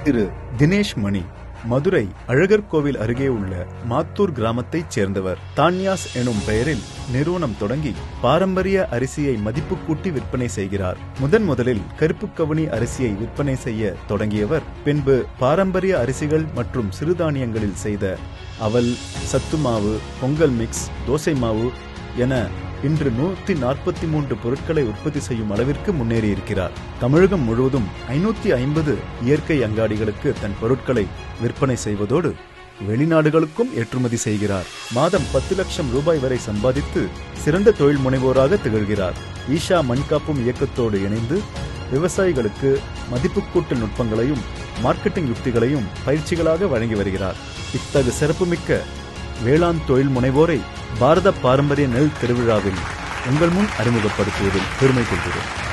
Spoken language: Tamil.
திரு தினேஷ் மணி மதுரை அழகர் கோவில் அருகே உள்ள மாத்தூர் கிராமத்தைச் சேர்ந்தவர் தான்யாஸ் எனும் பெயரில் நிறுவனம் தொடங்கி பாரம்பரிய அரிசியை மதிப்பு கூட்டி விற்பனை செய்கிறார் முதன் முதலில் கருப்பு கவுனி அரிசியை விற்பனை செய்ய தொடங்கியவர் பின்பு பாரம்பரிய அரிசிகள் மற்றும் சிறுதானியங்களில் செய்த அவல் சத்து மாவு பொங்கல் மிக்ஸ் தோசை மாவு என இன்று நூத்தி நாற்பத்தி மூன்று பொருட்களை உற்பத்தி செய்யும் அளவிற்கு முன்னேறி இருக்கிறார் தமிழகம் முழுவதும் ஐநூத்தி ஐம்பது இயற்கை அங்காடிகளுக்கு தன் பொருட்களை விற்பனை செய்வதோடு வெளிநாடுகளுக்கும் ஏற்றுமதி செய்கிறார் மாதம் பத்து லட்சம் ரூபாய் வரை சம்பாதித்து சிறந்த தொழில் முனைவோராக திகழ்கிறார் ஈஷா மண்காப்பும் இயக்கத்தோடு இணைந்து விவசாயிகளுக்கு மதிப்புக்கூட்டு நுட்பங்களையும் மார்க்கெட்டிங் யுக்திகளையும் பயிற்சிகளாக வழங்கி வருகிறார் இத்தகு சிறப்புமிக்க வேளாண் தொழில் முனைவோரை பாரத பாரம்பரிய நெல் திருவிழாவில் உங்கள் முன் அறிமுகப்படுத்துவதில் பெருமை கொள்கிறேன்